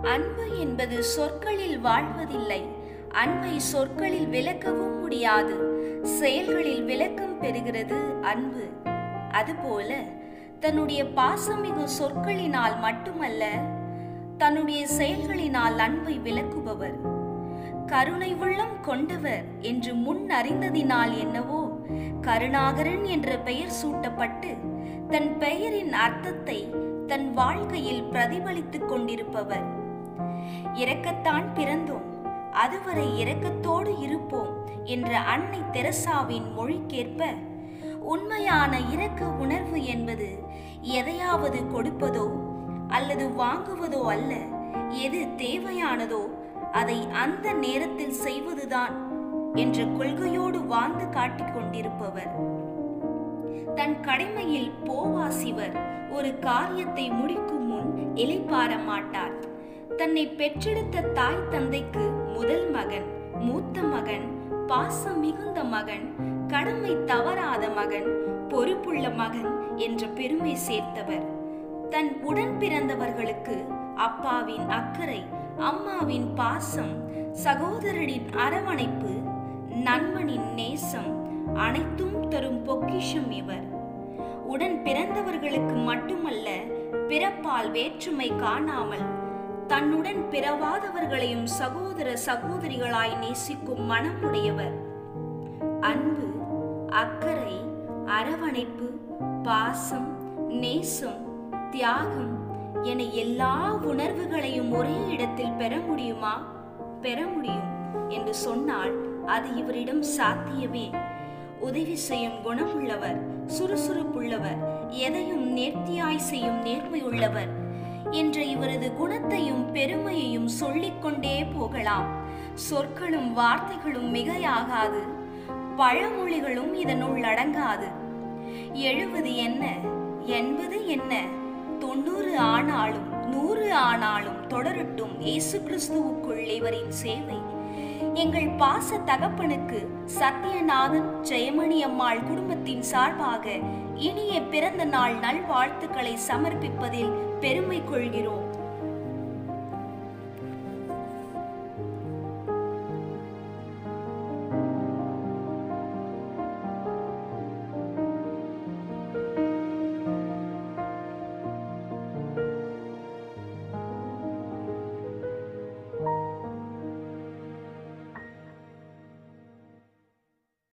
அன்பு என்பது சொற்களில் வாழ்வதில்லை அன்பை சொற்களில் விளக்கவும் முடியாது செயல்களில் விளக்கம் பெறுகிறது அன்பு அதுபோல தன்னுடைய பாசமிகு சொற்களினால் மட்டுமல்ல தன்னுடைய செயல்களினால் அன்பை விளக்குபவர் கருணை உள்ளம் கொண்டவர் என்று முன் அறிந்ததினால் என்னவோ கருணாகரன் என்ற பெயர் சூட்டப்பட்டு தன் பெயரின் அர்த்தத்தை தன் வாழ்க்கையில் பிரதிபலித்துக் கொண்டிருப்பவர் இரக்கத்தான் பிறந்தோம் அதுவரை இரக்கத்தோடு இருப்போம் என்ற அன்னை தெரசாவின் மொழிக்கேற்ப உண்மையான இரக்க உணர்வு என்பது எதையாவது கொடுப்பதோ அல்லது வாங்குவதோ அல்ல எது தேவையானதோ அதை அந்த நேரத்தில் செய்வதுதான் என்ற கொள்கையோடு வாழ்ந்து காட்டிக் கொண்டிருப்பவர் தன் கடமையில் போவாசிவர் ஒரு காரியத்தை முடிக்கும் முன் இலைப்பார மாட்டார் தன்னை பெற்றெடுத்த தாய் தந்தைக்கு முதல் மகன் மூத்த மகன் பாசம் மிகுந்த மகன் கடமை தவறாத மகன் பொறுப்புள்ள மகன் என்ற பெருமை சேர்த்தவர் தன் உடன் பிறந்தவர்களுக்கு அப்பாவின் அக்கறை அம்மாவின் பாசம் சகோதரரின் அரவணைப்பு நண்பனின் நேசம் அனைத்தும் தரும் பொக்கிஷம் இவர் உடன் பிறந்தவர்களுக்கு மட்டுமல்ல பிறப்பால் வேற்றுமை காணாமல் தன்னுடன் பிறவாதவர்களையும் சகோதர சகோதரிகளாய் நேசிக்கும் மனமுடையவர் அன்பு அக்கறை அரவணைப்பு பாசம் நேசம் தியாகம் என எல்லா உணர்வுகளையும் ஒரே இடத்தில் பெற முடியுமா பெற முடியும் என்று சொன்னால் அது இவரிடம் சாத்தியமே உதவி செய்யும் குணமுள்ளவர் சுறுசுறுப்புள்ளவர் எதையும் நேர்த்தியாய் செய்யும் நேர்மையுள்ளவர் என்ற இவரது குணத்தையும் பெருமையையும் சொல்லிக்கொண்டே போகலாம் சொற்களும் வார்த்தைகளும் மிகையாகாது பழமொழிகளும் இதனுள் அடங்காது எழுபது என்ன எண்பது என்ன தொண்ணூறு ஆனாலும் நூறு ஆனாலும் தொடரட்டும் இயேசு கிறிஸ்துவுக்குள் இவரின் சேவை எங்கள் பாச தகப்பனுக்கு சத்யநாதன் ஜெயமணி அம்மாள் குடும்பத்தின் சார்பாக இனிய பிறந்த நாள் நல்வாழ்த்துக்களை சமர்ப்பிப்பதில் பெருமை கொள்கிறோம்